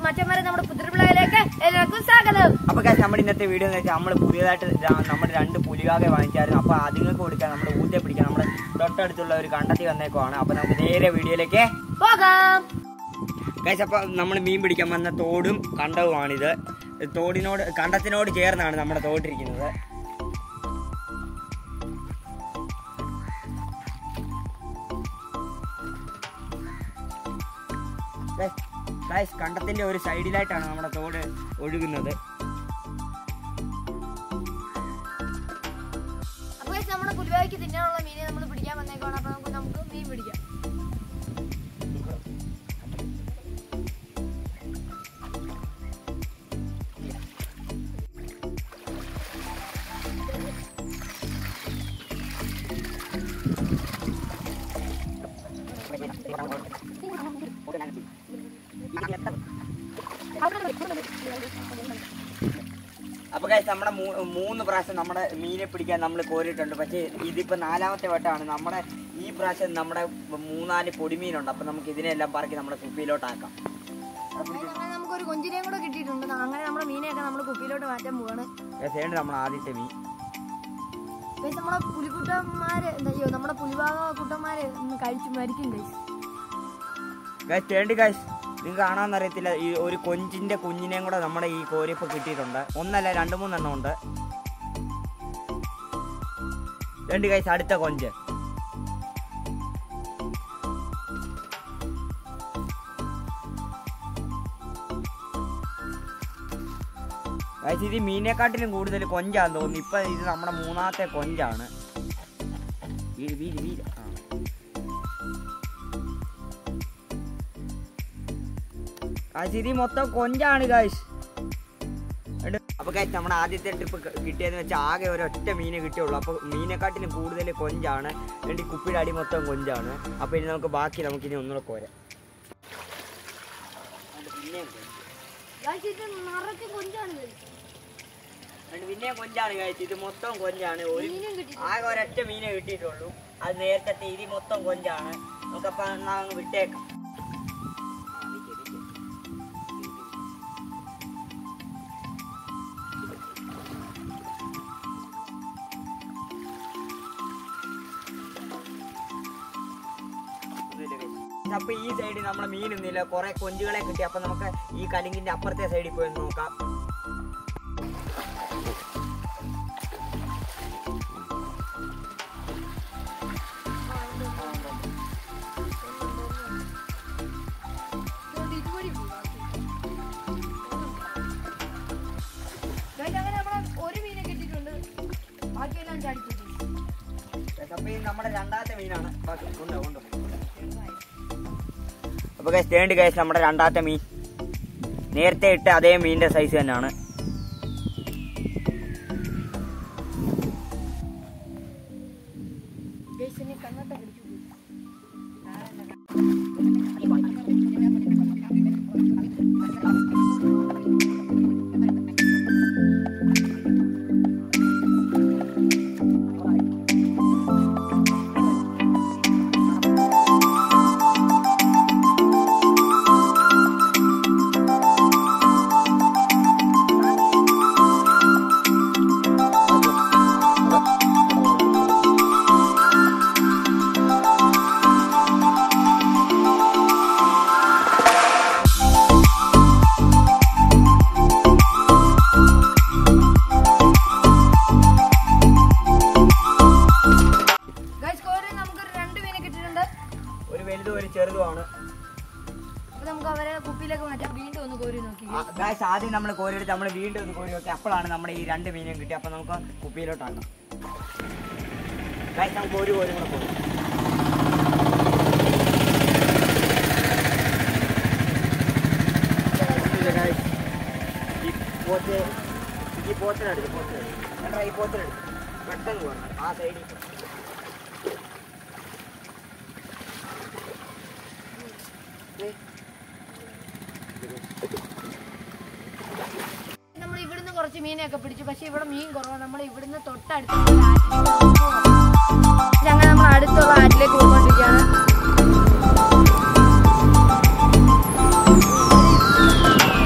മച്ചന്മാരെ നമ്മുടെ പുതിർപിള്ളയിലേക്ക് എല്ലാവർക്കും സ്വാഗതം അപ്പൊ guys, നമ്മുടെ ഇന്നത്തെ വീഡിയോ എന്ന് വെച്ചാൽ നമ്മൾ പുതിയതായിട്ട് ര- നമ്മുടെ രണ്ട് പുലികാകെ വാങ്ങിച്ചായിരുന്നു അപ്പൊ അതുങ്ങൾക്ക് കൊടുക്കാൻ നമ്മുടെ ഊത്തെ പിടിക്കാൻ നമ്മുടെ തൊട്ടടുത്തുള്ള ഒരു കണ്ടെത്തി വന്നേക്കുവാണ് അപ്പൊ നമുക്ക് നേരെ വീഡിയോയിലേക്ക് പോകാം ഗൈസ് അപ്പൊ നമ്മൾ മീൻ പിടിക്കാൻ വന്ന തോടും കണ്ടവുമാണിത് തോടിനോട് കണ്ടത്തിനോട് ചേർന്നാണ് നമ്മുടെ തോട്ടിരിക്കുന്നത് ഗൈസ് കണ്ടത്തിന്റെ ഒരു സൈഡിലായിട്ടാണ് നമ്മുടെ തോട് ഒഴുകുന്നത് അപ്പൊ guys, നമ്മുടെ പുലിവായ്ക്ക് തിന്നാനുള്ള മീനെ നമ്മൾ പിടിക്കാൻ വന്നേക്കാണ് അപ്പൊ നമുക്ക് നമുക്ക് മീൻ പിടിക്കാം അപ്പൊ guys, നമ്മുടെ മൂ- മൂന്ന് പ്രാവശ്യം നമ്മുടെ മീനെ പിടിക്കാൻ നമ്മൾ കോരിയിട്ടുണ്ട് പക്ഷേ ഇതിപ്പോ നാലാമത്തെ വട്ടമാണ് നമ്മുടെ ഈ പ്രാവശ്യം നമ്മുടെ മൂന്നാല് പൊടിമീനുണ്ട് അപ്പൊ നമുക്ക് ഇതിനെല്ലാം പറക്കി നമ്മുടെ കുപ്പിയിലോട്ടാക്കാം അങ്ങനെ നമുക്കൊരു കൊഞ്ചിനെയും കൂടെ കിട്ടിയിട്ടുണ്ട് അങ്ങനെ നമ്മുടെ മീനെയൊക്കെ നമ്മൾ കുപ്പിയിലോട്ട് മാറ്റാൻ പോവാണ് ഏണ്ട് നമ്മുടെ ആദ്യത്തെ മീൻ Guys, നമ്മുടെ പുലിക്കുട്ടന്മാര് എന്താ അയ്യോ നമ്മുടെ പുലിഭാഗ കുട്ടന്മാര് ഒന്ന് കഴിച്ചു മരിക്കും guys. ഗൈസ് തേണ്ടി ഗൈസ് നിങ്ങൾക്ക് കാണാമെന്ന് അറിയത്തില്ല ഈ ഒരു കൊഞ്ചിന്റെ കുഞ്ഞിനെയും കൂടെ നമ്മുടെ ഈ കോരിപ്പ് കിട്ടിയിട്ടുണ്ട് ഒന്നല്ല രണ്ട് മൂന്നെണ്ണം ഉണ്ട് രണ്ട് ഗൈസ് അടുത്ത കൊഞ്ച് ഗൈസ് ഇത് മീനെക്കാട്ടിലും കൂടുതൽ കൊഞ്ചാന്ന് തോന്നുന്നു ഇപ്പൊ ഇത് നമ്മുടെ മൂന്നാമത്തെ കൊഞ്ചാണ് വീര് വീര് വീര് ആ ഗായ്സ് ഇത് മൊത്തം കൊഞ്ചാണ് ഗായ്സ് അപ്പൊ ഗായ്സ് നമ്മുടെ ആദ്യത്തെ ട്രിപ്പ് കിട്ടിയതെന്ന് വെച്ചാൽ ആകെ ഒരു ഒറ്റ മീനെ കിട്ടിയുള്ളൂ അപ്പൊ മീനെക്കാട്ടിലും കൂടുതൽ കൊഞ്ചാണ് വേണ്ടി കുപ്പിയുടെ അടി മൊത്തം കൊഞ്ചാണ് അപ്പൊ ഇനി നമുക്ക് ബാക്കി നമുക്ക് ഇനി ഒന്നുകൂടെ കോരാം പിന്നെയും കൊഞ്ച്. Guys, ഇത് നിറച്ച് കൊഞ്ചാണ് guys. അതുകൊണ്ട് പിന്നെയും കൊഞ്ചാണ് ഗായ്സ് ഇത് മൊത്തം കൊഞ്ചാണ് ഒരു മീനും കിട്ടി ആകെ ഒരൊറ്റ മീനെ കിട്ടിയിട്ടുള്ളൂ അത് നേരത്തെ ഇത് മൊത്തം കൊഞ്ചാണ് നമുക്കപ്പോ എന്നാ അങ്ങ് വിട്ടേക്കാം ആ, നിക്ക്, നിക്ക്. അപ്പൊ ഈ സൈഡിൽ നമ്മളെ മീനൊന്നുമില്ല കുറെ കൊഞ്ചുകളെ കിട്ടി അപ്പൊ നമുക്ക് ഈ കലിങ്കിന്റെ അപ്പുറത്തെ സൈഡിൽ പോയി ഒന്ന് നോക്കാം ഇതുകൊണ്ട് ഇതുവഴി പോവാം. Guys, അങ്ങനെ നമ്മളെ ഒരു മീനെ കിട്ടിയിട്ടുണ്ട് ബാക്കിയെല്ലാം ചാടിച്ചു അപ്പൊ ഇത് നമ്മുടെ രണ്ടാമത്തെ മീനാണ് ബാക്കി കൊണ്ടോ കൊണ്ടോ അപ്പൊ ഗൈസ് തേണ്ടി ഗൈസ് നമ്മുടെ രണ്ടാമത്തെ മീൻ നേരത്തെ ഇട്ട അതേ മീനിന്റെ സൈസ് തന്നെയാണ് ഗൈസിനെ കണ്ണത്തെ പിടിച്ചു ഗൈസ് കോരി നമുക്കൊരു രണ്ട് മീനെ കിട്ടിയിട്ടുണ്ട് ഒരു വലുതും ഒരു ചെറുതുമാണ് അപ്പൊ നമുക്ക് അവരെ കുപ്പിയിലേക്ക് മാറ്റാം വീണ്ടും ഒന്ന് കോരി നോക്കി ഗായ്സ് ആദ്യം നമ്മൾ കോരിയെടുത്ത് നമ്മൾ വീണ്ടും ഒന്ന് കോരി നോക്കി അപ്പോഴാണ് നമ്മുടെ ഈ രണ്ട് മീനും കിട്ടി അപ്പൊ നമുക്ക് കുപ്പിയിലോട്ടാക്കാം ഗായ്സ് നമുക്ക് ഒരു കോരി കൂടെ പോകും ഈ പോത്ത് ഈ പോത്തിനെടുത്ത് പോത്തിനെടുത്ത് എന്താ ഈ പോത്തിനെടുത്ത് പെട്ടെന്ന് പോകണം ആ സൈഡിൽ നമ്മൾ ഇവിടുന്ന് കുറച്ച് മീനെയൊക്കെ പിടിച്ചു പക്ഷെ ഇവിടെ മീൻ കുറവാണ് നമ്മൾ ഇവിടുന്ന് തൊട്ടടുത്തുള്ള ആറ്റിലേക്ക് അങ്ങനെ നമ്മൾ അടുത്തുള്ള ആറ്റിലേക്ക് പോയിക്കൊണ്ടിരിക്കുകയാണ്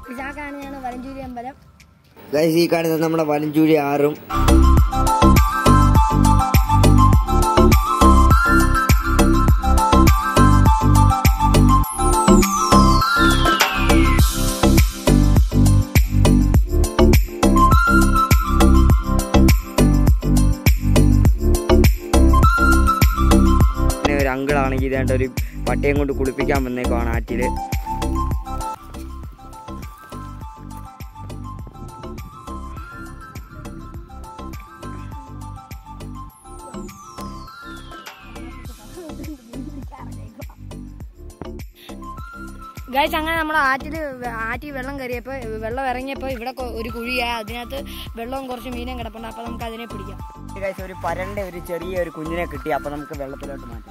ഇതാക്കാണ് ഞാൻ വലഞ്ചൂരി അമ്പലം ഗൈസ് ഈ കാണുന്നത് നമ്മുടെ വലഞ്ചൂരി ആറും പിന്നെ ഒരു അങ്കിളാണെങ്കിൽ ഇതാണ്ട് ഒരു പട്ടയം കൊണ്ട് കുളിപ്പിക്കാൻ വന്നേക്കുവാണ് ആറ്റില് ഗൈസ് അങ്ങനെ നമ്മുടെ ആറ്റിൽ ആറ്റിൽ വെള്ളം കയറിയപ്പോൾ വെള്ളം ഇറങ്ങിയപ്പോൾ ഇവിടെ കൊ- ഒരു കുഴിയാ അതിനകത്ത് വെള്ളവും കുറച്ച് മീനും കിടപ്പുണ്ട് അപ്പോൾ നമുക്ക് അതിനെ പിടിക്കാം ഗൈസ് ഒരു പരണ്ട ഒരു ചെറിയ ഒരു കുഞ്ഞിനെ കിട്ടി അപ്പൊ നമുക്ക് വെള്ളത്തിലോട്ട് മാറ്റാം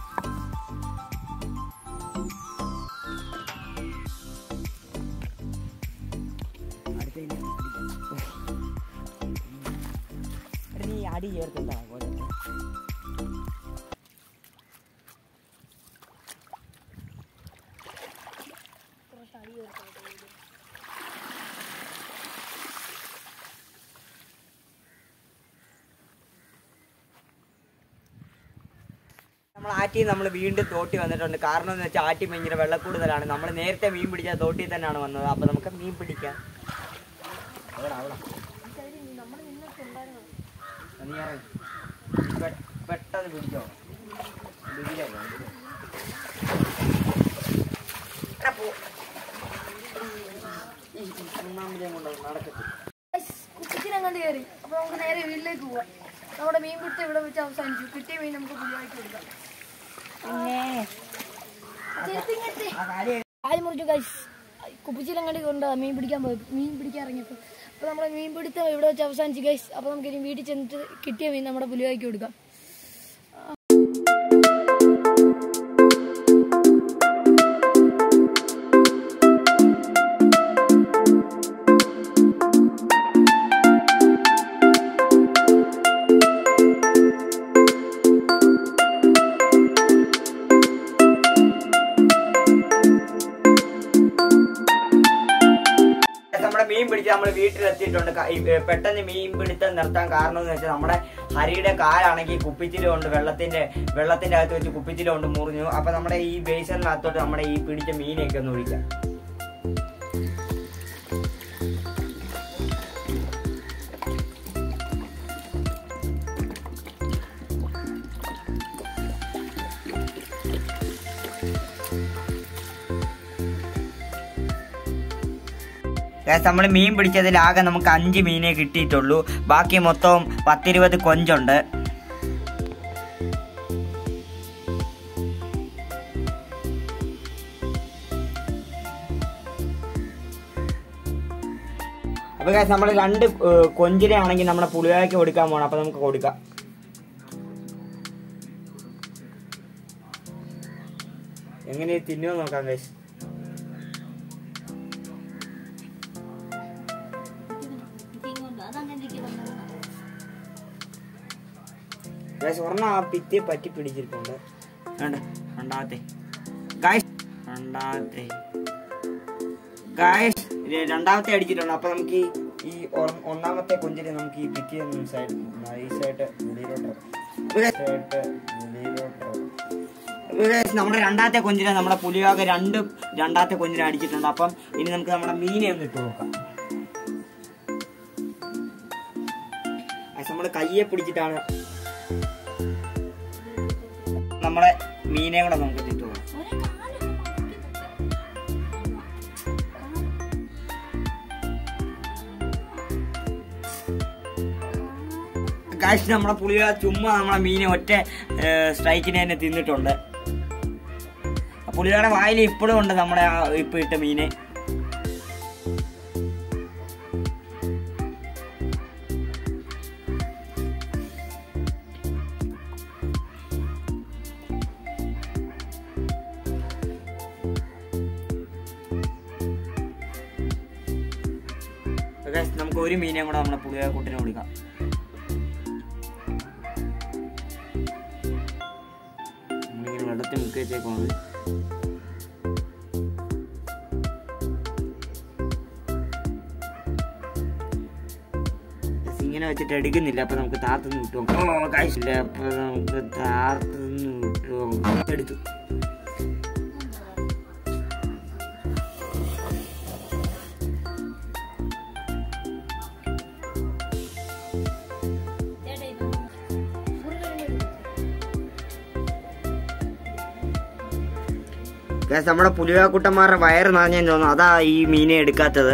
അടുത്തതിനെ പിടിക്കാം. എടാ, നീ അടി ചേർത്തില്ല നമ്മൾ ആറ്റി നമ്മൾ വീണ്ടും തോട്ടി വന്നിട്ടുണ്ട് കാരണം എന്ന് വെച്ചാൽ ആറ്റി ഭയങ്കര വെള്ളക്കൂടുതലാണ് നമ്മൾ നേരത്തെ മീൻ പിടിച്ച തോട്ടി തന്നെയാണ് വന്നത് അപ്പൊ നമുക്ക് മീൻ പിടിക്കാം എവിടാ, എവിടാ? നീ ഇറങ്ങ്. പെ- പെട്ടെന്ന് പിടിച്ചോ ഇതിലേക്ക്. എടാ, പോ. ഈ ഒന്നാമതേ കൊണ്ട് നടക്കത്തില്ല കുപ്പിച്ചിനങ്ങാണ്ട് കയറി അപ്പോൾ നമുക്ക് നേരെ വീട്ടിലേക്ക് പോവാം നമ്മുടെ മീൻ പിടുത്തം ഇവിടെ വെച്ച് അവസാനിച്ചു കിട്ടിയ മീൻ നമുക്ക് പുതിയതായിട്ട് കൊടുക്കാം ആ കാര്യം കാല് മുറിച്ചു ഗൈസ് കുപ്പിച്ചിലങ്ങാണ്ട് കൊണ്ട് മീൻ പിടിക്കാൻ പോയി മീൻ പിടിക്കാൻ ഇറങ്ങിയപ്പോൾ അപ്പോൾ നമ്മുടെ മീൻ പിടുത്തം ഇവിടെ വെച്ച് അവസാനിച്ചു ഗൈസ് അപ്പോൾ നമുക്ക് ഇനി വീട്ടിൽ ചെന്നിട്ട് കിട്ടിയ മീൻ നമ്മുടെ പുലിവായിക്ക് കൊടുക്കാം നമ്മുടെ മീൻ പിടിച്ച് നമ്മൾ വീട്ടിലെത്തിയിട്ടുണ്ട് ക- ഈ പെട്ടെന്ന് മീൻ പിടുത്തം നിർത്താൻ കാരണം എന്ന് വെച്ചാൽ നമ്മുടെ ഹരിയുടെ കാലാണെങ്കിൽ കുപ്പിച്ചില കൊണ്ട് വെള്ളത്തിന്റെ വെള്ളത്തിന്റെ അകത്ത് വെച്ച് കുപ്പിച്ചില കൊണ്ട് മുറിഞ്ഞു അപ്പൊ നമ്മുടെ ഈ ബേസണിനകത്തോട്ട് നമ്മുടെ ഈ പിടിച്ച മീനെയൊക്കെ ഒന്ന് ഒഴിക്കാം നമ്മൾ മീൻ പിടിച്ചതിൽ ആകെ നമുക്ക് അഞ്ച് മീനേ കിട്ടിയിട്ടുള്ളൂ ബാക്കി മൊത്തം പത്തിരുപത് കൊഞ്ചുണ്ട് അപ്പൊ നമ്മൾ രണ്ട് ഏഹ്, കൊഞ്ചിനെ ആണെങ്കിൽ നമ്മുടെ പുളിയാക്കി കൊടുക്കാൻ പോകണം അപ്പൊ നമുക്ക് കൊടുക്കാം എങ്ങനെ തിന്നുമോ നോക്കാം ഗൈസ് ഗൈസ് ഒരെണ്ണം ആ ഭിത്തിയെ പറ്റി പിടിച്ചിട്ടുണ്ട് വേണ്ട രണ്ടാമത്തെ ഗൈസ് രണ്ടാമത്തെ ഗൈസ് രണ്ടാമത്തെ അടിച്ചിട്ടുണ്ട് അപ്പൊ നമുക്ക് ഈ- ഈ ഒര- ഒന്നാമത്തെ കൊഞ്ചിനെ നമുക്ക് ഈ ഭിത്തിയെ സൈഡ് നൈസായിട്ട് വെളിയിലോട്ട് അപ്പൊ guys, ആയിട്ട് വെളിയിലോട്ട് അപ്പൊ guys, നമ്മുടെ രണ്ടാമത്തെ കൊഞ്ചിനെ നമ്മുടെ പുലിയാകെ രണ്ട് രണ്ടാമത്തെ കൊഞ്ചിനെ അടിച്ചിട്ടുണ്ട് അപ്പം ഇനി നമുക്ക് നമ്മുടെ മീനെ ഒന്ന് ഇട്ട് നോക്കാം നമ്മുടെ കയ്യെ പിടിച്ചിട്ടാണ് നമ്മുടെ മീനെ കൂടെ നമുക്ക് തിരിച്ചു പോകാം കാശ് നമ്മുടെ പുളിയ ചുമ്മാ നമ്മളെ മീനെ ഒറ്റ സ്ട്രൈക്കിന് തന്നെ തിന്നിട്ടുണ്ട് ആ പുളിയുടെ വായിൽ ഇപ്പോഴും ഉണ്ട് നമ്മുടെ ആ ഇപ്പൊ ഇട്ട മീനെ അപ്പൊ guys, നമുക്ക് ഒരു മീനെയും കൂടെ നമ്മുടെ പുളിയ കൂട്ടിനെ കൊടുക്കാം നമ്മളിങ്ങനെ വെള്ളത്തിൽ മുക്കി വെച്ചേക്കുന്നത് ഇങ്ങനെ വെച്ചിട്ട് എടുക്കുന്നില്ല അപ്പൊ നമുക്ക് താത്തുനിന്ന് വിട്ടു നോക്കാം. ഓ കഴിച്ചില്ല അപ്പൊ നമുക്ക് താത്തുനിന്ന് വിട്ടു നോക്കാം. എടുത്തു Guys, നമ്മുടെ പുലിവാക്കുട്ടന്മാരുടെ വയറ് നിറഞ്ഞെന്ന് തോന്നുന്നു അതാ ഈ മീനെ എടുക്കാത്തത്